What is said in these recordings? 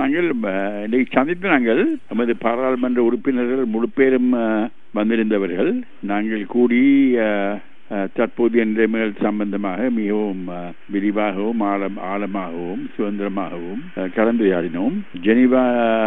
நாங்கள் அஹ், இன்னைக்கு சந்தித்து நாங்கள் நமது பாராளுமன்ற உறுப்பினர்கள் முழு பேரும் அஹ், வந்திருந்தவர்கள் நாங்கள் கூடி அஹ், அஹ், தற்போதைய நிலைமைகள் சம்பந்தமாக மிகவும் அஹ், விரிவாகவும் ஆழம் ஆழமாகவும் சுதந்திரமாகவும் அஹ், கலந்துரையாடினோம் ஜெனீவா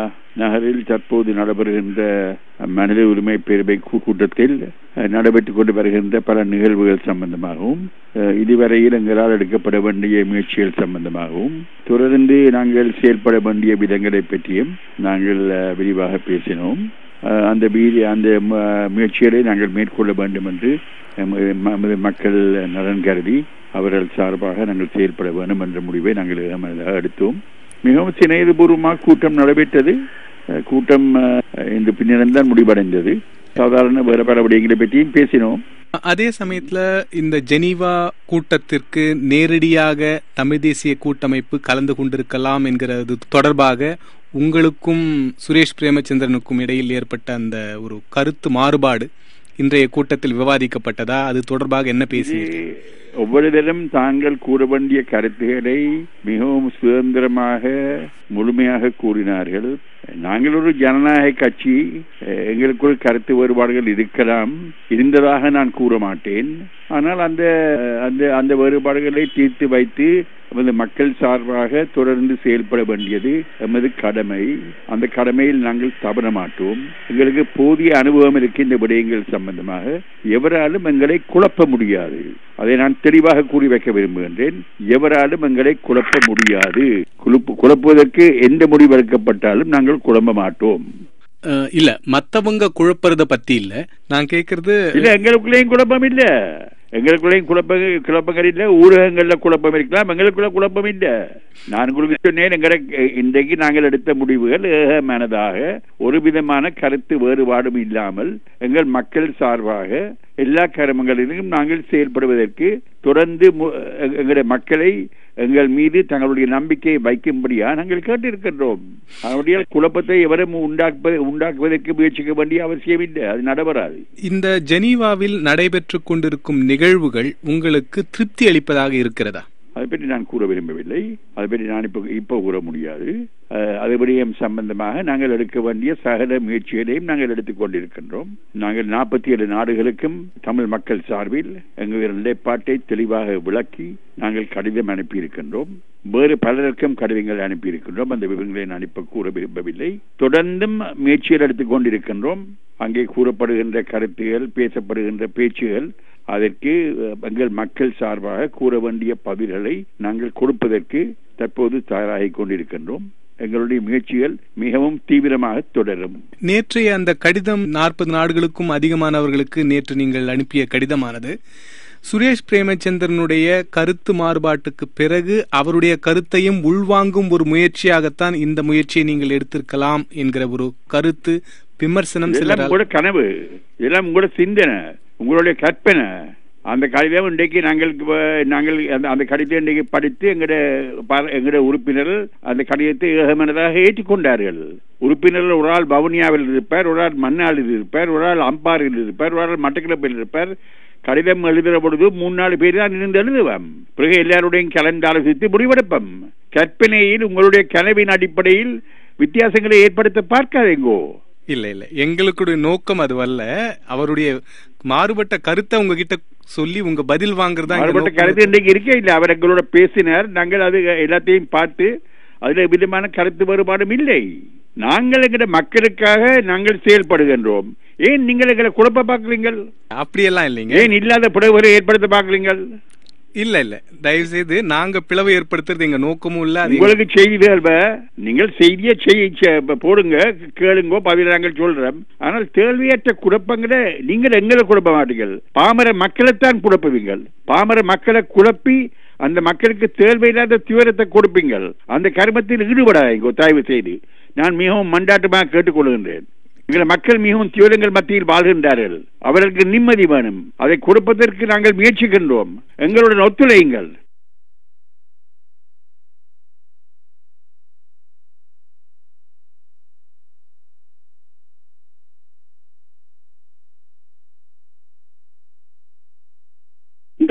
நகரில் தற்போது நடைபெறுகின்ற மனித உரிமை பேரவை கூ- கூட்டத்தில் அஹ், நடைபெற்றுக் கொண்டு வருகின்ற பல நிகழ்வுகள் சம்பந்தமாகவும் அஹ், இதுவரையில் எங்களால் எடுக்கப்பட வேண்டிய முயற்சிகள் சம்பந்தமாகவும் தொடர்ந்து நாங்கள் செயல்பட வேண்டிய விதங்களை பற்றியும் நாங்கள் அஹ், விரிவாக பேசினோம் அஹ், அந்த வீதி அந்த ம- முயற்சிகளை நாங்கள் மேற்கொள்ள வேண்டும் என்று எமது நமது மக்கள் நலன் கருதி அவர்கள் சார்பாக நாங்கள் செயல்பட வேண்டும் என்ற முடிவை நாங்கள் எமது எடுத்தோம் மிகவும் சிநேகபூர்வமாக கூட்டம் நடைபெற்றது அஹ், கூட்டம் அஹ், இன்று பின்னிடம்தான் முடிவடைந்தது சாதாரண வேறு பல விடயங்களை பற்றியும் பேசினோம் அதே சமயத்துல இந்த ஜெனீவா கூட்டத்திற்கு நேரடியாக தமிழ் தேசிய கூட்டமைப்பு கலந்து கொண்டிருக்கலாம் என்கிறது தொடர்பாக உங்களுக்கும் சுரேஷ் பிரேமச்சந்திரனுக்கும் இடையில் ஏற்பட்ட அந்த ஒரு கருத்து மாறுபாடு இன்றைய கூட்டத்தில் விவாதிக்கப்பட்டதா அது தொடர்பாக என்ன பேசினீர்கள் ஒவ்வொருவரும் தாங்கள் கூற வேண்டிய கருத்துக்களை மிகவும் சுதந்திரமாக முழுமையாக கூறினார்கள் நாங்கள் ஒரு ஜனநாயக கட்சி அஹ், எங்களுக்குள் கருத்து வேறுபாடுகள் இருக்கலாம் இருந்ததாக நான் கூற மாட்டேன் ஆனால் அந்த அந்த அந்த வேறுபாடுகளை தீர்த்து வைத்து நமது மக்கள் சார்பாக தொடர்ந்து செயல்பட வேண்டியது எமது கடமை அந்த கடமையில் நாங்கள் தவற மாட்டோம் எங்களுக்கு போதிய அனுபவம் இருக்கின்ற விடயங்கள் சம்பந்தமாக எவராலும் எங்களை குழப்ப முடியாது அதை நான் தெளிவாக கூறி வைக்க விரும்புகின்றேன் எவராலும் எங்களை குழப்ப முடியாது குழப்பு குழப்புவதற்கு எந்த முடிவு எடுக்கப்பட்டாலும் நாங்கள் குழம்ப மாட்டோம் அஹ், இல்ல மத்தவங்க குழப்பறத பத்தி இல்ல நான் கேக்குறது இல்ல எங்களுக்குள்ளேயும் குழப்பம் இல்ல எங்களுக்குள்ளேயும் குழப்ப குழப்பங்கள் இல்ல ஊடகங்கள்ல குழப்பம் இருக்கலாம் எங்களுக்குள்ள குழப்பம் இல்ல நான் உங்களுக்கு சொன்னேன் எங்களை இன்றைக்கு நாங்கள் எடுத்த முடிவுகள் ஏகமானதாக ஒரு விதமான கருத்து வேறுபாடும் இல்லாமல் எங்கள் மக்கள் சார்பாக எல்லா கருமங்களிலும் நாங்கள் செயல்படுவதற்கு தொடர்ந்து மு- எ- எங்களுடைய மக்களை எங்கள் மீது தங்களுடைய நம்பிக்கையை வைக்கும்படியா நாங்கள் கேட்டிருக்கின்றோம் அவருடைய குழப்பத்தை எவரும் உண்டாக்குவது உண்டாக்குவதற்கு முயற்சிக்க வேண்டிய அவசியம் இல்லை அது நடைபெறாது இந்த ஜெனீவாவில் நடைபெற்றுக் கொண்டிருக்கும் நிகழ்வுகள் உங்களுக்கு திருப்தி அளிப்பதாக இருக்கிறதா அதை பற்றி நான் கூற விரும்பவில்லை அதை பற்றி நான் இப்போ இப்போ கூற முடியாது அஹ், அது விடயம் சம்பந்தமாக நாங்கள் எடுக்க வேண்டிய சகல முயற்சிகளையும் நாங்கள் எடுத்துக் கொண்டிருக்கின்றோம் நாங்கள் நாற்பத்தி ஏழு நாடுகளுக்கும் தமிழ் மக்கள் சார்பில் எங்கள் நிலைப்பாட்டை தெளிவாக விளக்கி நாங்கள் கடிதம் அனுப்பியிருக்கின்றோம் வேறு பலருக்கும் கடிதங்கள் அனுப்பியிருக்கின்றோம் அந்த விவரங்களை நான் இப்ப கூற விரும்பவில்லை தொடர்ந்தும் முயற்சிகள் எடுத்துக் கொண்டிருக்கின்றோம் அங்கே கூறப்படுகின்ற கருத்துகள் பேசப்படுகின்ற பேச்சுகள் அதற்கு அஹ், எங்கள் மக்கள் சார்பாக கூற வேண்டிய பதில்களை நாங்கள் கொடுப்பதற்கு தற்போது தயாராகிக் கொண்டிருக்கின்றோம் எங்களுடைய முயற்சிகள் மிகவும் தீவிரமாக தொடரும் நேற்றைய அந்த கடிதம் நாற்பது நாடுகளுக்கும் அதிகமானவர்களுக்கு நேற்று நீங்கள் அனுப்பிய கடிதமானது சுரேஷ் பிரேமச்சந்திரனுடைய கருத்து மாறுபாட்டுக்கு பிறகு அவருடைய கருத்தையும் உள்வாங்கும் ஒரு முயற்சியாகத்தான் இந்த முயற்சியை நீங்கள் எடுத்திருக்கலாம் என்கிற ஒரு கருத்து விமர்சனம் இதெல்லாம் சிலரால் உங்களோட கனவு இதெல்லாம் உங்களோட சிந்தனை உங்களுடைய கற்பனை அந்த கடிதம் இன்றைக்கு நாங்கள் இப்ப- நாங்கள் அந்த அந்த கடிதத்தை இன்றைக்கு படித்து எங்கட பார- எங்கட உறுப்பினர்கள் அந்த கடிதத்தை ஏகமனதாக ஏற்றுக்கொண்டார்கள் உறுப்பினர்கள் ஒரு ஆள் வவுனியாவில் இருப்பார் ஒரு ஆள் மன்னாளில் இருப்பார் ஒரு ஆள் அம்பாரில் இருப்பார் ஒரு ஆள் மட்டக்கிழப்பில் இருப்பார் கடிதம் எழுதுகிற பொழுது மூணு நாலு பேர் தான் இருந்து எழுதுவோம் பிறகு எல்லாருடையும் கலந்து ஆலோசித்து முடிவெடுப்போம் கற்பனையில் உங்களுடைய கனவின் அடிப்படையில் வித்தியாசங்களை ஏற்படுத்த பார்க்காதீங்கோ இல்ல இல்ல எங்களுடைய நோக்கம் அதுவல்ல அவருடைய மாறுபட்ட கருத்தை உங்ககிட்ட சொல்லி உங்க பதில் வாங்குறதா எங்க மாறுபட்ட நோக்கம். கருத்து இன்றைக்கு இருக்கே இல்லை அவர் எங்களோட பேசினார் நாங்கள் அது எல்லாத்தையும் பார்த்து அதுல விதமான கருத்து வேறுபாடும் இல்லை நாங்கள் எங்கட மக்களுக்காக நாங்கள் செயல்படுகின்றோம் ஏன் நீங்கள் எங்களை குழப்ப பார்க்குறீங்கள் அப்படியெல்லாம் இல்லைங்க ஏன் இல்லாத பிளவுகளை ஏற்படுத்த பார்க்குறீங்கள் இல்ல இல்ல தயவு செய்து நாங்க பிளவை ஏற்படுத்துறது எங்க நோக்கமும் இல்ல அது உங்களுக்கு செய்திகள் வ- நீங்கள் செய்தியை செய் செ- போடுங்க கேளுங்கோ பதில் நாங்கள் சொல்றோம் ஆனால் தேவையற்ற குழப்பங்களை நீங்கள் எங்களை குழப்ப மாட்டீங்கள் பாமர மக்களைத்தான் குழப்புவீங்கள் பாமர மக்களை குழப்பி அந்த மக்களுக்கு தேவையில்லாத தீவிரத்தை கொடுப்பீங்கள் அந்த கர்மத்தில் ஈடுபடாதீங்க தயவு செய்து நான் மிகவும் மண்டாட்டமாக கேட்டுக்கொள்கின்றேன் எங்கள் மக்கள் மிகவும் தீவிரங்கள் மத்தியில் வாழ்கின்றார்கள் அவர்களுக்கு நிம்மதி வேணும் அதை கொடுப்பதற்கு நாங்கள் முயற்சிக்கின்றோம் எங்களுடன் ஒத்துழையுங்கள்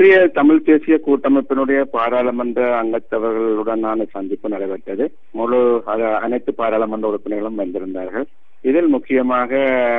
இன்றைய தமிழ் தேசிய கூட்டமைப்பினுடைய பாராளுமன்ற அங்கத்தவர்களுடனான சந்திப்பு நடைபெற்றது முழு அத- அனைத்து பாராளுமன்ற உறுப்பினர்களும் வந்திருந்தார்கள் இதில் முக்கியமாக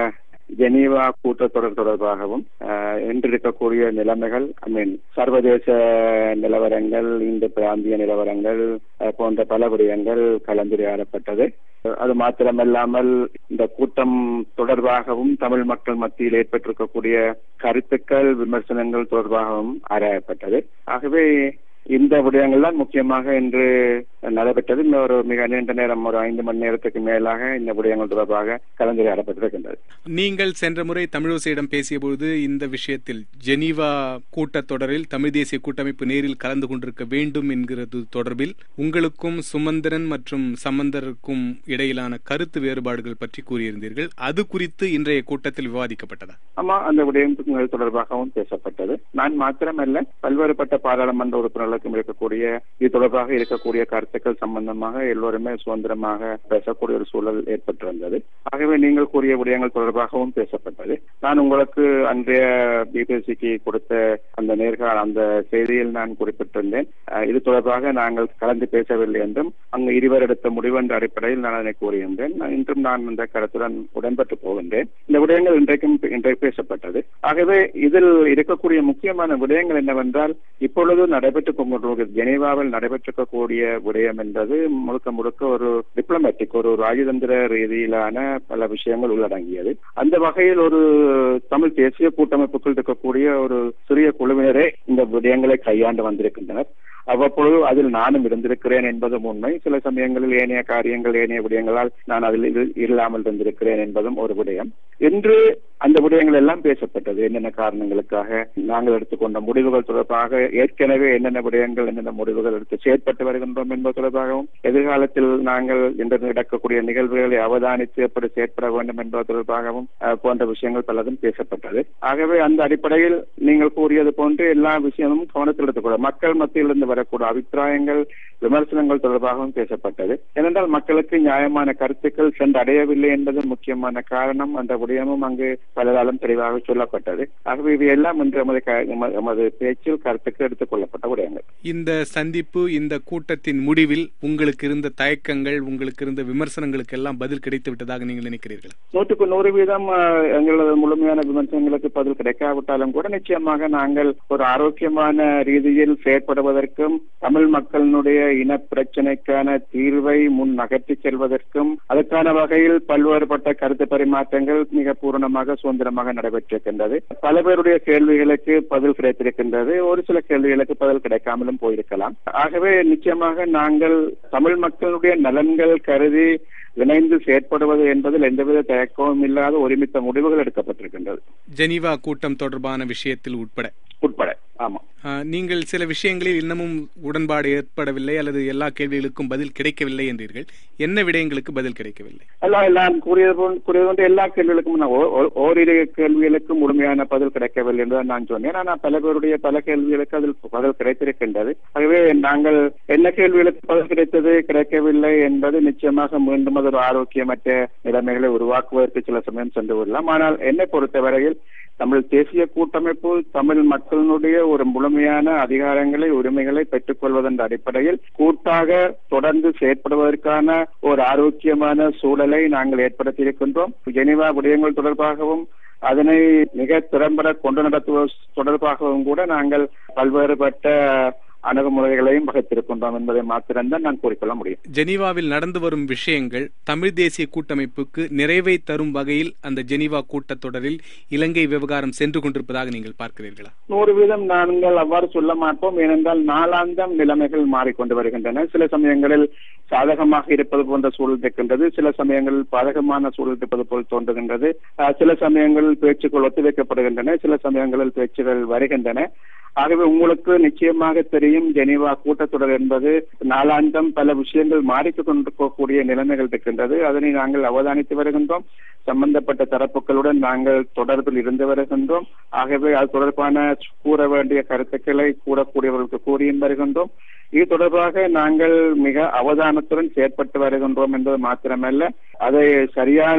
ஜெனீவா கூட்டத்தொடர் தொடர்பாகவும் ஆஹ், இன்று இருக்கக்கூடிய நிலைமைகள் ஐ மீன் சர்வதேச நிலவரங்கள் இந்த பிராந்திய நிலவரங்கள் ஆஹ், போன்ற பல விடயங்கள் கலந்துரையாடப்பட்டது அது மாத்திரமல்லாமல் இந்த கூட்டம் தொடர்பாகவும் தமிழ் மக்கள் மத்தியில் ஏற்பட்டிருக்கக்கூடிய கருத்துக்கள் விமர்சனங்கள் தொடர்பாகவும் ஆராயப்பட்டது ஆகவே இந்த விடயங்கள் தான் முக்கியமாக இன்று நடைபெற்றது இந்த ஒரு மிக நீண்ட நேரம் ஒரு ஐந்து மணி நேரத்துக்கு மேலாக இந்த விடயங்கள் தொடர்பாக கலந்துரையாடப்பட்டிருக்கின்றது நீங்கள் சென்ற முறை தமிழோசையிடம் பேசியபொழுது இந்த விஷயத்தில் ஜெனீவா கூட்டத்தொடரில் தமிழ் தேசிய கூட்டமைப்பு நேரில் கலந்து கொண்டிருக்க வேண்டும் என்கிறது தொடர்பில் உங்களுக்கும் சுமந்திரன் மற்றும் சம்பந்தருக்கும் இடையிலான கருத்து வேறுபாடுகள் பற்றி கூறியிருந்தீர்கள் அது குறித்து இன்றைய கூட்டத்தில் விவாதிக்கப்பட்டதா ஆமா அந்த விடயங்கள் தொடர்பாகவும் பேசப்பட்டது நான் மாத்திரமல்ல பல்வேறுபட்ட பாராளுமன்ற உறுப்பினர்களுக்கும் இருக்கக்கூடிய இது தொடர்பாக இருக்கக்கூடிய கருத்துக்கள் சம்பந்தமாக எல்லோருமே சுதந்திரமாக பேசக்கூடிய ஒரு சூழல் ஏற்பட்டிருந்தது ஆகவே நீங்கள் கூறிய விடயங்கள் தொடர்பாகவும் பேசப்பட்டது நான் உங்களுக்கு அன்றைய பிபிசிக்கு கொடுத்த அந்த நேர்காண அந்த செய்தியில் நான் குறிப்பிட்டிருந்தேன் அஹ், இது தொடர்பாக நாங்கள் கலந்து பேசவில்லை என்றும் அங்கு இருவர் எடுத்த முடிவு என்ற அடிப்படையில் நான் அதை கூறியிருந்தேன் நான் இன்றும் நான் இந்த கருத்துடன் உடன்பட்டு போகின்றேன் இந்த விடயங்கள் இன்றைக்கும் இன்றைக்கு பேசப்பட்டது ஆகவே இதில் இருக்கக்கூடிய முக்கியமான விடயங்கள் என்னவென்றால் இப்பொழுது நடைபெற்றுக் கொண்டிருக்கிற ஜெனீவாவில் நடைபெற்றிருக்கக்கூடிய விடயம் என்பது முழுக்க முழுக்க ஒரு டிப்ளமேட்டிக் ஒரு ராஜதந்திர ரீதியிலான பல விஷயங்கள் உள்ளடங்கியது அந்த வகையில் ஒரு தமிழ் தேசிய கூட்டமைப்புக்குள் இருக்கக்கூடிய ஒரு சிறிய குழுவினரே இந்த விடயங்களை கையாண்டு வந்திருக்கின்றனர் அவ்வப்பொழுது அதில் நானும் இருந்திருக்கிறேன் என்பதும் உண்மை சில சமயங்களில் ஏனைய காரியங்கள் ஏனைய விடயங்களால் நான் அதில் இரு- இல்லாமல் இருந்திருக்கிறேன் என்பதும் ஒரு விடயம் இன்று அந்த விடயங்கள் எல்லாம் பேசப்பட்டது என்னென்ன காரணங்களுக்காக நாங்கள் எடுத்துக்கொண்ட முடிவுகள் தொடர்பாக ஏற்கனவே என்னென்ன விடயங்கள் என்னென்ன முடிவுகள் எடுத்து செயற்பட்டு வருகின்றோம் என்பது தொடர்பாகவும் எதிர்காலத்தில் நாங்கள் இன்று நடக்கக்கூடிய நிகழ்வுகளை அவதானித்து எப்படி செயற்பட வேண்டும் என்பது தொடர்பாகவும் அஹ், போன்ற விஷயங்கள் பலதும் பேசப்பட்டது ஆகவே அந்த அடிப்படையில் நீங்கள் கூறியது போன்று எல்லா விஷயமும் கவனத்தில் எடுத்துக்கூட மக்கள் மத்தியில் இருந்து வரக்கூடிய அபிப்பிராயங்கள் விமர்சனங்கள் தொடர்பாகவும் பேசப்பட்டது ஏனென்றால் மக்களுக்கு நியாயமான கருத்துக்கள் சென்றடையவில்லை என்பது முக்கியமான காரணம் அந்த விடயமும் அங்கு பலராலும் தெளிவாக சொல்லப்பட்டது ஆகவே இவையெல்லாம் இன்று எமது க- எம- எமது பேச்சில் கருத்துக்கு எடுத்துக் கொள்ளப்பட்ட விடயங்கள் இந்த சந்திப்பு இந்த கூட்டத்தின் முடிவில் உங்களுக்கு இருந்த தயக்கங்கள் உங்களுக்கு இருந்த விமர்சனங்களுக்கு எல்லாம் பதில் கிடைத்து விட்டதாக நீங்கள் நினைக்கிறீர்களா நூற்றுக்கு நூறு வீதம் அஹ், எங்களது முழுமையான விமர்சனங்களுக்கு பதில் கிடைக்காவிட்டாலும் கூட நிச்சயமாக நாங்கள் ஒரு ஆரோக்கியமான ரீதியில் செயற்படுவதற்கும் தமிழ் மக்களினுடைய இன பிரச்சனைக்கான தீர்வை முன் நகர்த்தி செல்வதற்கும் அதற்கான வகையில் பல்வேறுபட்ட கருத்து பரிமாற்றங்கள் மிக பூரணமாக சுதந்திரமாக நடைபெற்றிருக்கின்றது பல பேருடைய கேள்விகளுக்கு பதில் கிடைத்திருக்கின்றது ஒரு சில கேள்விகளுக்கு பதில் கிடைக்காமலும் போயிருக்கலாம் ஆகவே நிச்சயமாக நாங்கள் தமிழ் மக்களுடைய நலன்கள் கருதி இணைந்து செயற்படுவது என்பதில் எந்தவித தயக்கமும் இல்லாத ஒருமித்த முடிவுகள் எடுக்கப்பட்டிருக்கின்றது ஜெனீவா கூட்டம் தொடர்பான விஷயத்தில் உட்பட உட்பட ஆமா ஆஹ், நீங்கள் சில விஷயங்களில் இன்னமும் உடன்பாடு ஏற்படவில்லை அல்லது எல்லா கேள்விகளுக்கும் பதில் கிடைக்கவில்லை என்றீர்கள் என்ன விடயங்களுக்கு பதில் கிடைக்கவில்லை எல்லாம் எல்லாம் கூறியது போல் கூறியது போன்று எல்லா கேள்விகளுக்கும் நான் ஓ- ஓ- ஓரிரு கேள்விகளுக்கு முழுமையான பதில் கிடைக்கவில்லை என்று தான் நான் சொன்னேன் ஆனால் பல பேருடைய பல கேள்விகளுக்கு அதில் பதில் கிடைத்திருக்கின்றது ஆகவே நாங்கள் என்ன கேள்விகளுக்கு பதில் கிடைத்தது கிடைக்கவில்லை என்பது நிச்சயமாக மீண்டும் அது ஒரு ஆரோக்கியமற்ற நிலைமைகளை உருவாக்குவதற்கு சில சமயம் சென்று விடலாம் ஆனால் என்னை பொறுத்தவரையில் தமிழ் தேசிய கூட்டமைப்பு தமிழ் மக்களினுடைய ஒரு முழுமையான அதிகாரங்களை உரிமைகளை பெற்றுக் கொள்வதன் அடிப்படையில் கூட்டாக தொடர்ந்து செயற்படுவதற்கான ஒரு ஆரோக்கியமான சூழலை நாங்கள் ஏற்படுத்தியிருக்கின்றோம் ஜெனிவா விடயங்கள் தொடர்பாகவும் அதனை மிக திறம்பட கொண்டு நடத்துவது தொடர்பாகவும் கூட நாங்கள் பல்வேறுபட்ட அணுகுமுறைகளையும் வகுத்திருக்கின்றோம் என்பதை மாத்திரம்தான் நான் கூறிக்கொள்ள முடியும் ஜெனீவாவில் நடந்து வரும் விஷயங்கள் தமிழ் தேசிய கூட்டமைப்புக்கு நிறைவை தரும் வகையில் அந்த ஜெனீவா கூட்டத்தொடரில் இலங்கை விவகாரம் சென்று கொண்டிருப்பதாக நீங்கள் பார்க்கிறீர்களா நூறு வீதம் நாங்கள் அவ்வாறு சொல்ல மாட்டோம் ஏனென்றால் நாளாந்தம் நிலைமைகள் மாறிக்கொண்டு வருகின்றன சில சமயங்களில் சாதகமாக இருப்பது போன்ற சூழல் இருக்கின்றது சில சமயங்களில் பாதகமான சூழல் இருப்பது போல் தோன்றுகின்றது அஹ், சில சமயங்களில் பேச்சுக்கள் ஒத்திவைக்கப்படுகின்றன சில சமயங்களில் பேச்சுகள் வருகின்றன ஆகவே உங்களுக்கு நிச்சயமாக தெரியும் ஜெனீவா கூட்டத்தொடர் என்பது நாளாந்தம் பல விஷயங்கள் மாறிக் கொண்டிருக்கக்கூடிய நிலைமைகள் இருக்கின்றது அதனை நாங்கள் அவதானித்து வருகின்றோம் சம்பந்தப்பட்ட தரப்புகளுடன் நாங்கள் தொடர்பில் இருந்து வருகின்றோம் ஆகவே அது தொடர்பான கூற வேண்டிய கருத்துக்களை கூறக்கூடியவர்களுக்கு கூறியும் வருகின்றோம் இது தொடர்பாக நாங்கள் மிக அவதானத்துடன் செயற்பட்டு வருகின்றோம் என்பது மாத்திரமல்ல அதை சரியான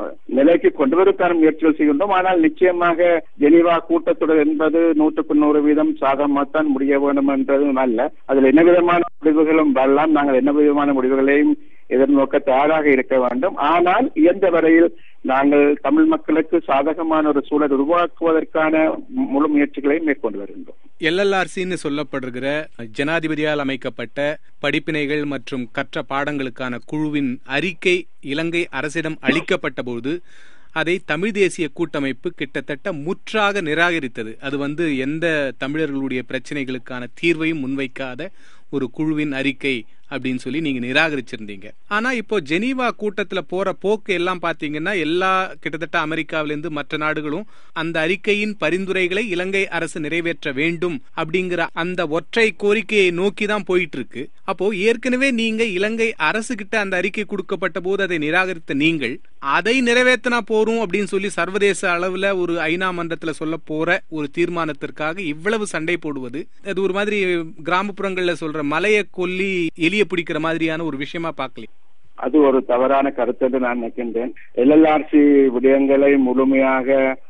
நிலைக்கு கொண்டு வருவதற்கான முயற்சிகள் செய்கின்றோம் ஆனால் நிச்சயமாக ஜெனீவா கூட்டத்தொடர் என்பது நூற்றுக்கு நூறு வீதம் சதவீதம் சாதகமாகத்தான் முடிய வேண்டும் என்றதும் அல்ல அதில் என்ன விதமான முடிவுகளும் வரலாம் நாங்கள் என்ன விதமான முடிவுகளையும் எதிர்நோக்க தயாராக இருக்க வேண்டும் ஆனால் இயன்ற வரையில் நாங்கள் தமிழ் மக்களுக்கு சாதகமான ஒரு சூழல் உருவாக்குவதற்கான முழு முயற்சிகளையும் மேற்கொண்டு வருகின்றோம் எல்எல்ஆர்சின்னு சொல்லப்படுகிற ஜனாதிபதியால் அமைக்கப்பட்ட படிப்பினைகள் மற்றும் கற்ற பாடங்களுக்கான குழுவின் அறிக்கை இலங்கை அரசிடம் அளிக்கப்பட்ட போது அதை தமிழ் தேசிய கூட்டமைப்பு கிட்டத்தட்ட முற்றாக நிராகரித்தது அது வந்து எந்த தமிழர்களுடைய பிரச்சனைகளுக்கான தீர்வையும் முன்வைக்காத ஒரு குழுவின் அறிக்கை அப்படின்னு சொல்லி நீங்க நிராகரிச்சிருந்தீங்க ஆனா இப்போ ஜெனீவா கூட்டத்துல போற போக்கு எல்லாம் பாத்தீங்கன்னா எல்லா கிட்டத்தட்ட அமெரிக்காவிலிருந்து மற்ற நாடுகளும் அந்த அறிக்கையின் பரிந்துரைகளை இலங்கை அரசு நிறைவேற்ற வேண்டும் அப்படிங்கிற அந்த ஒற்றை கோரிக்கையை நோக்கி தான் போயிட்டு இருக்கு அப்போ ஏற்கனவே நீங்க இலங்கை அரசு கிட்ட அந்த அறிக்கை கொடுக்கப்பட்ட போது அதை நிராகரித்த நீங்கள் அதை நிறைவேற்றினா போறோம் அப்படின்னு சொல்லி சர்வதேச அளவுல ஒரு ஐநா மன்றத்துல சொல்ல போற ஒரு தீர்மானத்திற்காக இவ்வளவு சண்டை போடுவது அது ஒரு மாதிரி கிராமப்புறங்கள்ல சொல்ற மலையை கொல்லி எலிய பிடிக்கிற மாதிரியான ஒரு விஷயமா பார்க்கல அது ஒரு தவறான கருத்து என்று நான் நினைக்கின்றேன் எல்எல்ஆர்சி விடயங்களை முழுமையாக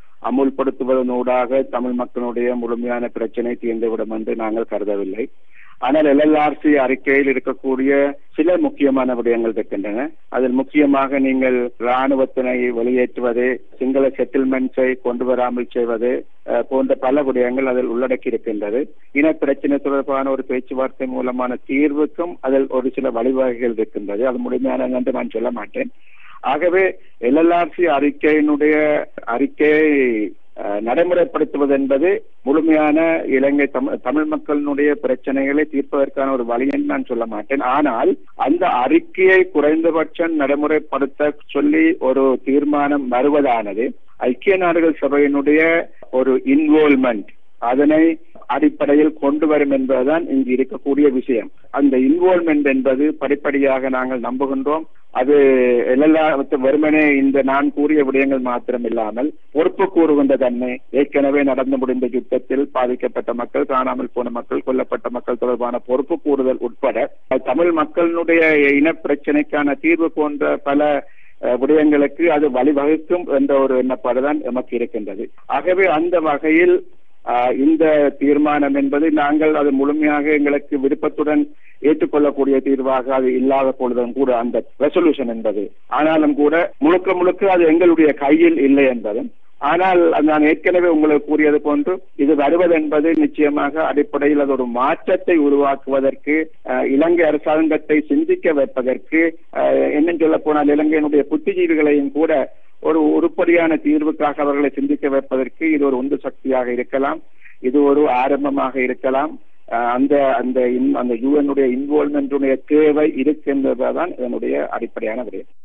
அமுல்படுத்துவதனூடாக தமிழ் மக்களுடைய முழுமையான பிரச்சனை தீர்ந்துவிடும் என்று நாங்கள் கருதவில்லை ஆனால் எல்எல்ஆர்சி அறிக்கையில் இருக்கக்கூடிய சில முக்கியமான விடயங்கள் இருக்கின்றன அதில் முக்கியமாக நீங்கள் ராணுவத்தினை வெளியேற்றுவது சிங்கள செட்டில்மெண்ட்ஸை கொண்டு வராமல் செய்வது போன்ற பல விடயங்கள் அதில் உள்ளடக்கி இருக்கின்றது இன பிரச்சனை தொடர்பான ஒரு பேச்சுவார்த்தை மூலமான தீர்வுக்கும் அதில் ஒரு சில வழிவகைகள் இருக்கின்றது அது முழுமையான என்று நான் சொல்ல மாட்டேன் ஆகவே எல்எல்ஆர்சி அறிக்கையினுடைய அறிக்கையை நடைமுறைப்படுத்துவது என்பது முழுமையான இலங்கை தமிழ் மக்களினுடைய பிரச்சனைகளை தீர்ப்பதற்கான ஒரு வழி என்று நான் சொல்ல மாட்டேன் ஆனால் அந்த அறிக்கையை குறைந்தபட்சம் நடைமுறைப்படுத்த சொல்லி ஒரு தீர்மானம் வருவதானது ஐக்கிய நாடுகள் சபையினுடைய ஒரு இன்வால்மெண்ட் அதனை அடிப்படையில் கொண்டு வரும் என்பதுதான் இங்கு இருக்கக்கூடிய விஷயம் அந்த இன்வால்மெண்ட் என்பது படிப்படியாக நாங்கள் நம்புகின்றோம் அது எல்லா வெறுமனே இந்த நான் கூறிய விடயங்கள் மாத்திரம் இல்லாமல் பொறுப்பு கூறுகின்ற தன்மை ஏற்கனவே நடந்து முடிந்த யுத்தத்தில் பாதிக்கப்பட்ட மக்கள் காணாமல் போன மக்கள் கொல்லப்பட்ட மக்கள் தொடர்பான பொறுப்பு கூறுதல் உட்பட தமிழ் மக்களினுடைய இன பிரச்சனைக்கான தீர்வு போன்ற பல விடயங்களுக்கு அது வழிவகுக்கும் என்ற ஒரு எண்ணப்பாடுதான் எமக்கு இருக்கின்றது ஆகவே அந்த வகையில் இந்த தீர்மானம் என்பது நாங்கள் அது முழுமையாக எங்களுக்கு விருப்பத்துடன் ஏற்றுக்கொள்ளக்கூடிய தீர்வாக அது இல்லாத பொழுதும் கூட அந்த ரெசல்யூஷன் என்பது ஆனாலும் கூட முழுக்க முழுக்க அது எங்களுடைய கையில் இல்லை என்பதும் ஆனால் நான் ஏற்கனவே உங்களுக்கு கூறியது போன்று இது வருவது என்பது நிச்சயமாக அடிப்படையில் அது ஒரு மாற்றத்தை உருவாக்குவதற்கு இலங்கை அரசாங்கத்தை சிந்திக்க வைப்பதற்கு என்ன சொல்ல போனால் இலங்கையினுடைய புத்திஜீவிகளையும் கூட ஒரு உருப்படியான தீர்வுக்காக அவர்களை சிந்திக்க வைப்பதற்கு இது ஒரு உந்து சக்தியாக இருக்கலாம் இது ஒரு ஆரம்பமாக இருக்கலாம் அந்த அந்த அந்த யூஎனுடைய இன்வால்மெண்டுடைய தேவை இருக்கின்றதுதான் இதனுடைய அடிப்படையான விடயம்